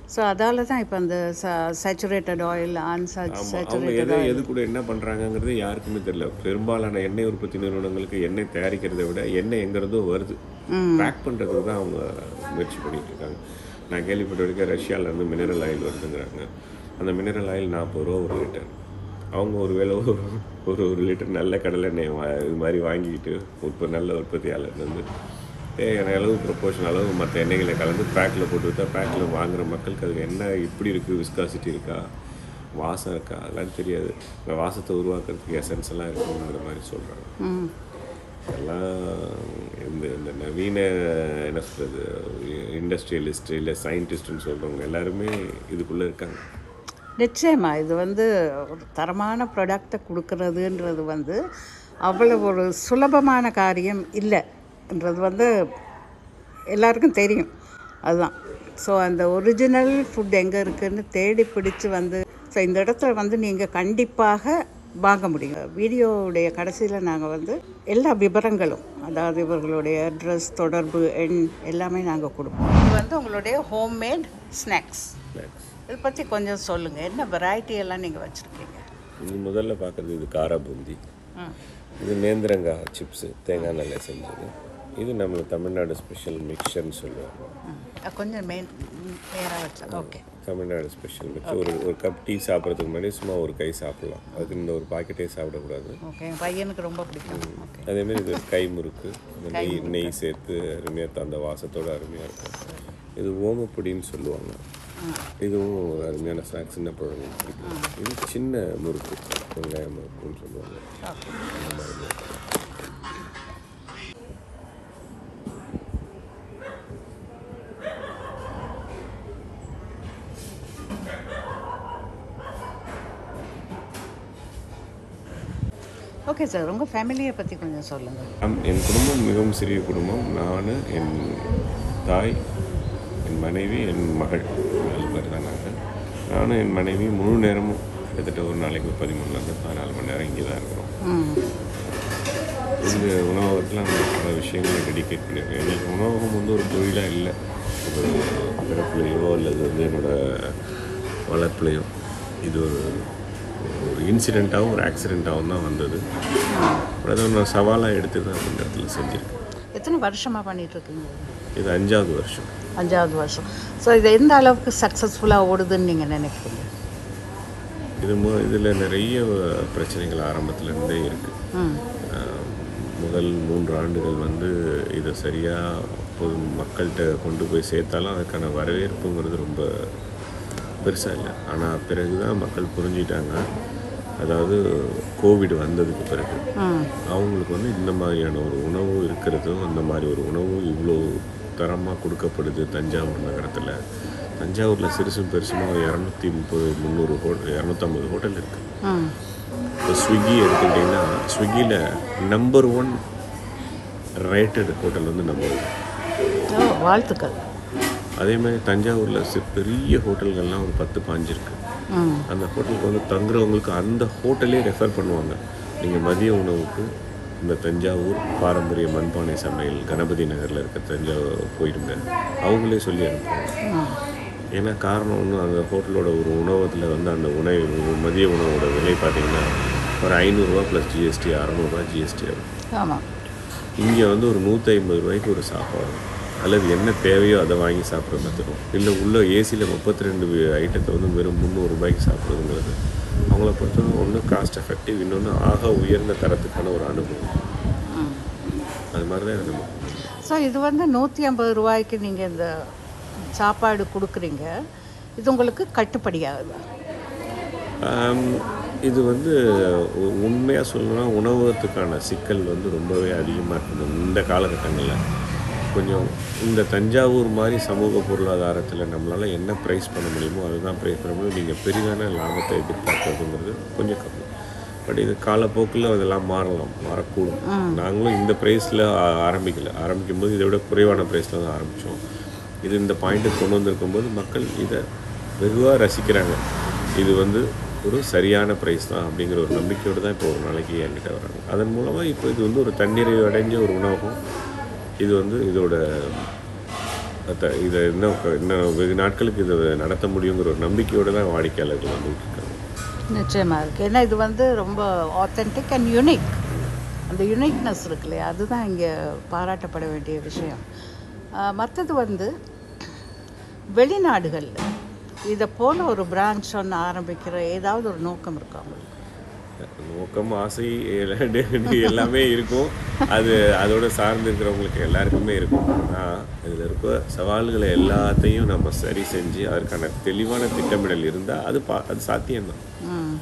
ஸோ அதால தான் இப்போ அந்த சேச்சுரேட்டட் ஆயில் ஆமாம் அவங்க அன்சாச்சுரேட்டட் எதை எது கூட என்ன பண்ணுறாங்கங்கிறது யாருக்குமே தெரியல பெரும்பாலான எண்ணெய் உற்பத்தி நிறுவனங்களுக்கு எண்ணெய் தயாரிக்கிறதை விட எண்ணெய் எங்கிறதோ வருது பேக் பண்ணுறதுக்கு தான் அவங்க முயற்சி பண்ணிட்டு இருக்காங்க நான் கேள்விப்பட்ட வரைக்கும் ரஷ்யாவிலேருந்து மினரல் ஆயில் வருதுங்கிறாங்க அந்த மினரல் ஆயில் நாற்பது ரூபா ஒரு லிட்டர் அவங்க ஒரு வேளை ஒரு ஒரு ஒரு லிட்டர் நல்ல கடலெண்ணெய் வா இது மாதிரி வாங்கிக்கிட்டு இப்போ நல்ல உற்பத்தியாளர் வந்து தேவையான அளவு ப்ரொப்போர்ஷன் அளவு மற்ற எண்ணெய்களை கலந்து பேக்கில் போட்டு விட்டா பேக்கில் வாங்குற மக்களுக்கு அது என்ன இப்படி இருக்குது விஸ்காசிட்டி இருக்கா வாசம் இருக்கா அதெல்லாம் தெரியாது இந்த வாசத்தை உருவாக்குறதுக்கு எசன்ஸ் எல்லாம் இருக்குங்கிற மாதிரி சொல்கிறாங்க எல்லாம் இந்த இந்த நவீன என்ன சொல்கிறது இண்டஸ்ட்ரியலிஸ்ட் இல்லை சயின்டிஸ்ட்னு சொல்கிறவங்க எல்லாருமே இதுக்குள்ளே இருக்காங்க நிச்சயமா இது வந்து ஒரு தரமான ப்ராடக்டை கொடுக்கறதுன்றது வந்து அவ்வளோ ஒரு சுலபமான காரியம் இல்லைன்றது வந்து எல்லாருக்கும் தெரியும் அதுதான் ஸோ அந்த ஒரிஜினல் ஃபுட் எங்கே இருக்குன்னு தேடி பிடிச்சு வந்து ஸோ இந்த இடத்துல வந்து நீங்கள் கண்டிப்பாக வாங்க முடியும் வீடியோவுடைய கடைசியில் நாங்கள் வந்து எல்லா விவரங்களும் அதாவது இவர்களுடைய அட்ரஸ் தொடர்பு எண் எல்லாமே நாங்கள் கொடுப்போம் இது வந்து உங்களுடைய ஹோம்மேட் ஸ்நாக்ஸ் இதை பற்றி கொஞ்சம் சொல்லுங்கள் என்ன வெரைட்டி எல்லாம் நீங்கள் வச்சுருக்கீங்க இது முதல்ல பார்க்குறது இது காரா பூந்தி இது நேந்திரங்காய் சிப்ஸு தேங்காய் எண்ணெயில் செஞ்சது இது நம்ம தமிழ்நாடு ஸ்பெஷல் மிக்சர்னு சொல்லுவாங்க கொஞ்சம் மெயின் நேராக வச்சா ஓகே தமிழ்நாடு ஸ்பெஷல் மிக்ஸ் ஒரு ஒரு கப் டீ சாப்பிட்றதுக்கு முன்னாடி சும்மா ஒரு கை சாப்பிடலாம் அதுக்கு இந்த ஒரு பாக்கெட்டே சாப்பிடக்கூடாது ஓகே என் பையனுக்கு ரொம்ப பிடிக்கும் ஓகே அதேமாரி இது கை முறுக்கு இந்த நெய் நெய் சேர்த்து அருமையாக அந்த வாசத்தோட அருமையாக இருக்கும் இது ஓமப்பொடின்னு சொல்லுவாங்க இதுவும் ஒரு அருமையான ஸ்நாக்ஸ் சின்ன குழந்தைங்க பிடிக்கும் இது சின்ன முறுக்கு வெங்காய முறுக்குன்னு சொல்லுவாங்க அந்த மாதிரி முறுக்கு. ஓகே சார் உங்கள் ஃபேமிலியை பற்றி கொஞ்சம் சொல்லுங்கள் ஆம், என் குடும்பம் மிகவும் சிறிய குடும்பம் நான் என் தாய் என் மனைவி என் மகள் நாலு பேர் தான் நாங்கள் நானும் என் மனைவி முழு நேரமும் கிட்டத்தட்ட ஒரு நாளைக்கு பதிமூணுலேருந்து பதினாலு மணி நேரம் இங்கே தான் இருக்கிறோம் ம் இந்த உணவகத்தில் நம்ம பல விஷயங்களை டெடிகேட் பண்ணியிருக்கோம் எங்களுக்கு உணவகம் வந்து ஒரு தொழிலாக இல்லை ஒரு பிறப்புலையோ அல்லது வந்து என்னோட வளர்ப்புலையோ இது ஒரு ஒரு இன்சிடெண்ட்டாகவும் ஒரு ஆக்சிடெண்ட்டாகவும் தான் வந்தது அப்புறம் அதை நான் சவாலாக எடுத்து தான் அந்த இடத்துல செஞ்சுருக்கேன் எத்தனை வருஷமாக பண்ணிகிட்ருக்கீங்க இது அஞ்சாவது வருஷம் அஞ்சாவது வருஷம் ஸோ இது எந்த அளவுக்கு சக்ஸஸ்ஃபுல்லாக ஓடுதுன்னு நீங்கள் நினைக்கிறீங்க இது மு இதில் நிறைய பிரச்சனைகள் ஆரம்பத்துல இருந்தே இருக்குது ம் முதல் மூன்று ஆண்டுகள் வந்து இதை சரியாக பொது மக்கள்கிட்ட கொண்டு போய் சேர்த்தாலும் அதுக்கான வரவேற்புங்கிறது ரொம்ப பெருசாக இல்லை ஆனால் பிறகு தான் மக்கள் புரிஞ்சிட்டாங்க அதாவது கோவிட் வந்ததுக்கு பிறகு ம் அவங்களுக்கு வந்து இந்த மாதிரியான ஒரு உணவு இருக்கிறதும் அந்த மாதிரி ஒரு உணவு இவ்வளோ தரமாக கொடுக்கப்படுது தஞ்சாவூர் நகரத்தில் தஞ்சாவூரில் சிறுசும் பெருசுமா ஒரு இரநூத்தி முப்பது முந்நூறு ஹோட்டல் இரநூத்தம்பது ஹோட்டல் இருக்குது ம் இப்போ ஸ்விக்கி எடுத்துக்கிட்டிங்கன்னா ஸ்விக்கியில் நம்பர் ஒன் ரேட்டட் ஹோட்டல் வந்து நம்ம ஓ வாழ்த்துக்கள் அதே மாதிரி தஞ்சாவூரில் சி- பெரிய ஹோட்டல்கள்லாம் ஒரு பத்து பாஞ்சு இருக்கு ம் அந்த ஹோட்டலுக்கு வந்து தங்குறவங்களுக்கு அந்த ஹோட்டலே ரெஃபர் பண்ணுவாங்க நீங்கள் மதிய உணவுக்கு இந்த தஞ்சாவூர் பாரம்பரிய மண்பானை சமையல் கணபதி நகரில் இருக்க தஞ்சாவூர் போயிடுங்க அவங்களே சொல்லி அனுப்புவாங்க ஏன்னா காரணம் ஒன்று அந்த ஹோட்டலோட ஒரு உணவகத்தில் வந்து அந்த உணவு மதிய உணவோட விலை பார்த்தீங்கன்னா ஒரு ஐநூறுரூவா ப்ளஸ் ஜிஎஸ்டி அறநூறுவா ஜிஎஸ்டி ஆகும் ஆமாம் இங்கே வந்து ஒரு நூற்றி ஐம்பது ரூபாய்க்கு ஒரு சாப்பாடு அல்லது என்ன தேவையோ அதை வாங்கி சாப்பிட்ற மாதிரி இல்லை உள்ள ஏசியில் முப்பத்தி ரெண்டு ஐட்டத்தை வந்து வெறும் முந்நூறு ரூபாய்க்கு சாப்பிட்றதுங்கிறது அவங்கள பொறுத்தவரை ஒன்று காஸ்ட் எஃபெக்டிவ் இன்னொன்று ஆக உயர்ந்த தரத்துக்கான ஒரு அனுபவம் அது மாதிரி தான் இது நம்ம ஸோ இது வந்து நூற்றி ஐம்பது ரூபாய்க்கு நீங்கள் இந்த சாப்பாடு கொடுக்குறீங்க இது உங்களுக்கு கட்டுப்படியாகுதா ஆம், இது வந்து உண்மையாக சொல்லணும்னா உணவகத்துக்கான சிக்கல் வந்து ரொம்பவே அதிகமாக இருக்குது இந்த காலகட்டங்களில் கொஞ்சம் இந்த தஞ்சாவூர் மாதிரி சமூக பொருளாதாரத்தில் நம்மளால் என்ன ப்ரைஸ் பண்ண முடியுமோ அதுதான் ப்ரைஸ் பண்ண முடியும் நீங்கள் பெரிதான லாபத்தை எதிர்பார்க்கறதுங்கிறது கொஞ்சம் கம்மி பட் இது காலப்போக்கில் அதெல்லாம் மாறலாம் மாறக்கூடும் நாங்களும் இந்த ப்ரைஸில் ஆரம்பிக்கல ஆரம்பிக்கும் போது இதை விட குறைவான ப்ரைஸில் தான் ஆரம்பித்தோம் இது இந்த பாயிண்ட்டுக்கு கொண்டு வந்திருக்கும்போது மக்கள் இதை வெகுவாக ரசிக்கிறாங்க இது வந்து ஒரு சரியான ப்ரைஸ் தான் அப்படிங்கிற ஒரு நம்பிக்கையோடு தான் இப்போ ஒரு நாளைக்கு என்கிட்ட வராங்க அதன் மூலமாக இப்போ இது வந்து ஒரு தன்னிறைவு அடைஞ்ச ஒரு உணவகம் இது வந்து இதோட அத- இதை இன்னும் க- இன்னும் வெகு நாட்களுக்கு இதை நடத்த முடியுங்கிற ஒரு நம்பிக்கையோடு தான் வாடிக்கையாளர்கள் வந்துட்டு இருக்காங்க நிச்சயமாக இருக்குது ஏன்னா இது வந்து ரொம்ப ஆத்தென்டிக் அண்ட் யூனிக் அந்த யுனிக்னஸ் இருக்கு இல்லையா அதுதான் இங்கே பாராட்டப்பட வேண்டிய விஷயம் மற்றது வந்து வெளிநாடுகளில் இதை போல ஒரு பிரான்ச் ஒன்று ஆரம்பிக்கிற ஏதாவது ஒரு நோக்கம் இருக்கா உங்களுக்கு நோக்கம் ஆசை எல்லா- எல்லாமே இருக்கும் அது அதோட சார்ந்து இருக்கிறவங்களுக்கு எல்லாருக்குமே இருக்கும் ஆனால் இதில் இருக்க சவால்களை எல்லாத்தையும் நம்ம சரி செஞ்சு அதற்கான தெளிவான திட்டமிடல் இருந்தால் அது பா அது சாத்தியம்தான் ம்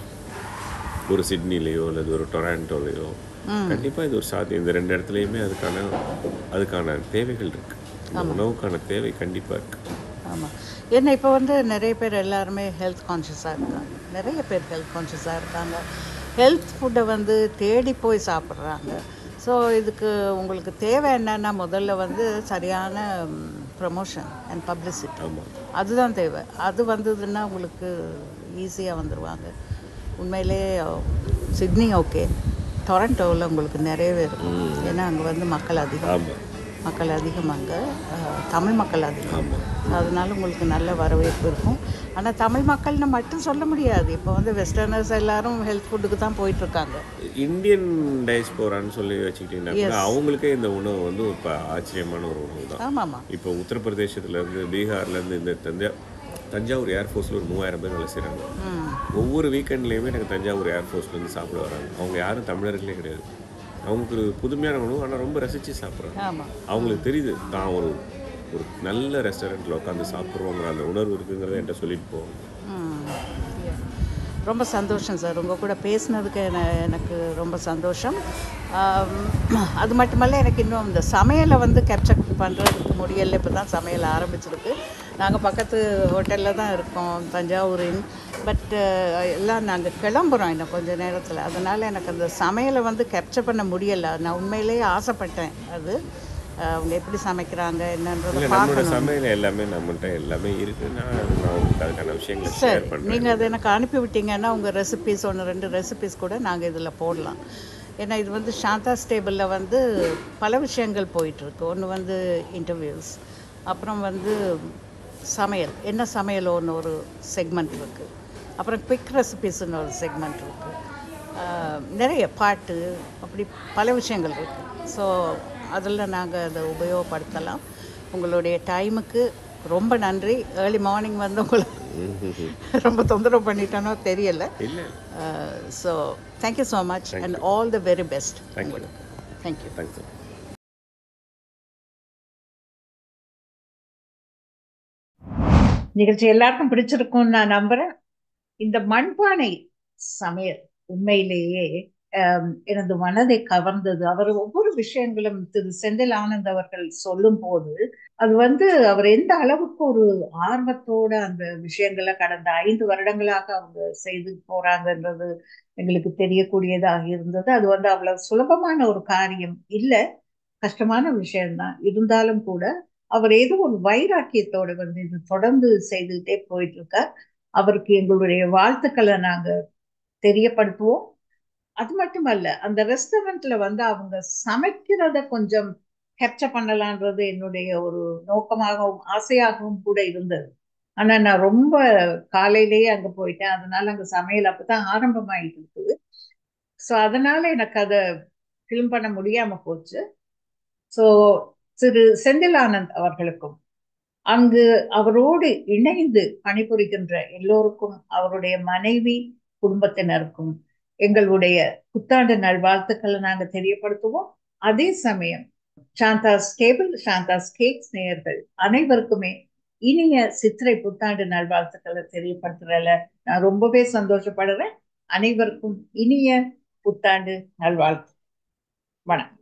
ஒரு சிட்னிலேயோ அல்லது ஒரு டொராண்டோலையோ கண்டிப்பாக இது ஒரு சாத்தியம் இந்த ரெண்டு இடத்துலையுமே அதுக்கான அதுக்கான தேவைகள் இருக்கு இந்த உணவுக்கான தேவை கண்டிப்பாக இருக்கு ஆமாம் ஏன்னா இப்போ வந்து நிறைய பேர் எல்லாருமே ஹெல்த் கான்ஷியஸாக இருக்காங்க நிறைய பேர் ஹெல்த் கான்ஷியஸாக இருக்காங்க ஹெல்த் ஃபுட்டை வந்து தேடி போய் சாப்பிட்றாங்க ஸோ இதுக்கு உங்களுக்கு தேவை என்னன்னா முதல்ல வந்து சரியான ப்ரமோஷன் அண்ட் பப்ளிசிட்டி ஆமாம் அதுதான் தேவை அது வந்ததுன்னா உங்களுக்கு ஈஸியாக வந்துடுவாங்க உண்மையிலே சிட்னி ஓகே டொரண்டோவில் உங்களுக்கு நிறையவே இருக்கும் ஏன்னா அங்கே வந்து மக்கள் அதிகம் ஆமாம் மக்கள் அதிகம் அங்கே அஹ், தமிழ் மக்கள் அதிகம் அதனால உங்களுக்கு நல்ல வரவேற்பு இருக்கும் ஆனால் தமிழ் மக்கள்னு மட்டும் சொல்ல முடியாது இப்போ வந்து வெஸ்டர்னர்ஸ் எல்லாரும் ஹெல்த் ஃபுட்டுக்கு தான் போயிட்டுருக்காங்க இந்தியன் டைஸ்போரான்னு சொல்லி வச்சுக்கிட்டீங்கன்னா கூட அவங்களுக்கே இந்த உணவு வந்து இப்போ ஆச்சரியமான ஒரு உணவு தான் ஆமாம்மா இப்போ உத்தரப்பிரதேசத்துலேருந்து பீகார்லேருந்து இந்த தஞ்சா தஞ்சாவூர் ஏர்ஃபோர்ஸில் ஒரு மூவாயிரம் பேர் வேலை செய்கிறாங்க ம் ஒவ்வொரு வீக்கெண்ட்லேயுமே எனக்கு தஞ்சாவூர் ஏர்ஃபோர்ஸ்லேருந்து சாப்பிட வராங்க அவங்க யாரும் தமிழர்களே கிடையாது அவங்களுக்கு ஒரு புதுமையான உணவு ஆனால் ரொம்ப ரசித்து சாப்பிட்றாங்க ஆமாம் அவங்களுக்கு தெரியுது தான் ஒரு ஒரு நல்ல ரெஸ்டாரண்ட்டில் உட்காந்து சாப்பிட்றோங்கிற அந்த உணர்வு இருக்குங்கிறத என்கிட்ட சொல்லிட்டு போவாங்க ம். Yeah. ரொம்ப சந்தோஷம் சார் உங்கள் கூட பேசினதுக்கு என- எனக்கு ரொம்ப சந்தோஷம் ஆம், அது மட்டுமல்ல எனக்கு இன்னும் இந்த சமையலை வந்து கேப்சர் பண்ணுறதுக்கு முடியல இப்போ தான் சமையல் ஆரம்பிச்சிருக்கு நாங்கள் பக்கத்து ஹோட்டலில் தான் இருக்கோம் தஞ்சாவூரின் பட் எல்லாம் நாங்கள் கிளம்புறோம் இன்னும் கொஞ்சம் நேரத்தில் அதனால் எனக்கு அந்த சமையலை வந்து கேப்சர் பண்ண முடியலை நான் உண்மையிலேயே ஆசைப்பட்டேன் அது அஹ், அவங்க எப்படி சமைக்கிறாங்க என்னன்றதை இல்லை நம்மளோட பார்க்கணும் சமையல் எல்லாமே நம்மகிட்ட எல்லாமே இருக்குது நான் நான் உங்களுக்கு அதுக்கான விஷயங்களை சரி ஷேர் பண்ணுறேன் நீங்கள் அதை எனக்கு அனுப்பி விட்டீங்கன்னா உங்கள் ரெசிபிஸ் ஒன்று ரெண்டு ரெசிபிஸ் கூட நாங்கள் இதில் போடலாம் ஏன்னா இது வந்து சாந்தா ஸ்டேபிளில் வந்து பல விஷயங்கள் போயிட்டுருக்கு ஒன்று வந்து இன்டர்வியூஸ் அப்புறம் வந்து சமையல் என்ன சமையல் ஒன்று ஒரு செக்மெண்ட் இருக்குது அப்புறம் குவிக் ரெசிபிஸ்னு ஒரு செக்மெண்ட் இருக்குது நிறைய பாட்டு அப்படி பல விஷயங்கள் இருக்குது ஸோ அதில் நாங்கள் அதை உபயோகப்படுத்தலாம் உங்களுடைய டைமுக்கு ரொம்ப நன்றி ஏர்லி மார்னிங் வந்து உங்களை ரொம்ப தொந்தரவு பண்ணிட்டேனோ தெரியல இல்லை so thank you so much and all the very best Thank you. உங்களுக்கு தேங்க்யூ தேங்க்ஸ் சார் நிகழ்ச்சி எல்லாருக்கும் பிடிச்சிருக்கும்னு நான் நம்புறேன் இந்த மண்பானை சமையல் உண்மையிலேயே ஆம், எனது மனதை கவர்ந்தது அவர் ஒவ்வொரு விஷயங்களும் திரு செந்தில் ஆனந்த் அவர்கள் சொல்லும் போது அது வந்து அவர் எந்த அளவுக்கு ஒரு ஆர்வத்தோட அந்த விஷயங்களை கடந்த ஐந்து வருடங்களாக அவங்க செய்து போறாங்கன்றது எங்களுக்கு தெரியக்கூடியதாக இருந்தது அது வந்து அவ்வளவு சுலபமான ஒரு காரியம் இல்லை கஷ்டமான விஷயம்தான் இருந்தாலும் கூட அவர் ஏதோ ஒரு வைராக்கியத்தோட வந்து இது தொடர்ந்து செய்துகிட்டே போயிட்டு இருக்கார் அவருக்கு எங்களுடைய வாழ்த்துக்களை நாங்க தெரியப்படுத்துவோம் அது மட்டுமல்ல அந்த ரெஸ்டாரண்ட்ல வந்து அவங்க சமைக்கிறத கொஞ்சம் கேப்சர் பண்ணலான்றது என்னுடைய ஒரு நோக்கமாகவும் ஆசையாகவும் கூட இருந்தது ஆனா நான் ரொம்ப காலையிலேயே அங்க போயிட்டேன் அதனால அங்க சமையல் அப்பதான் ஆரம்பமாயிட்டு இருக்குது ஸோ அதனால எனக்கு அதை ஃபில்ம் பண்ண முடியாம போச்சு ஸோ திரு செந்தில் ஆனந்த் அவர்களுக்கும் அங்கு அவரோடு இணைந்து பணிபுரிகின்ற எல்லோருக்கும் அவருடைய மனைவி குடும்பத்தினருக்கும் எங்களுடைய புத்தாண்டு நல்வாழ்த்துக்களை நாங்க தெரியப்படுத்துவோம் அதே சமயம் சாந்தாஸ் டேபிள் சாந்தாஸ் கேக்ஸ் நேயர்கள் அனைவருக்குமே இனிய சித்திரை புத்தாண்டு நல்வாழ்த்துக்களை தெரியப்படுத்துறதுல நான் ரொம்பவே சந்தோஷப்படுறேன் அனைவருக்கும் இனிய புத்தாண்டு நல்வாழ்த்து வணக்கம்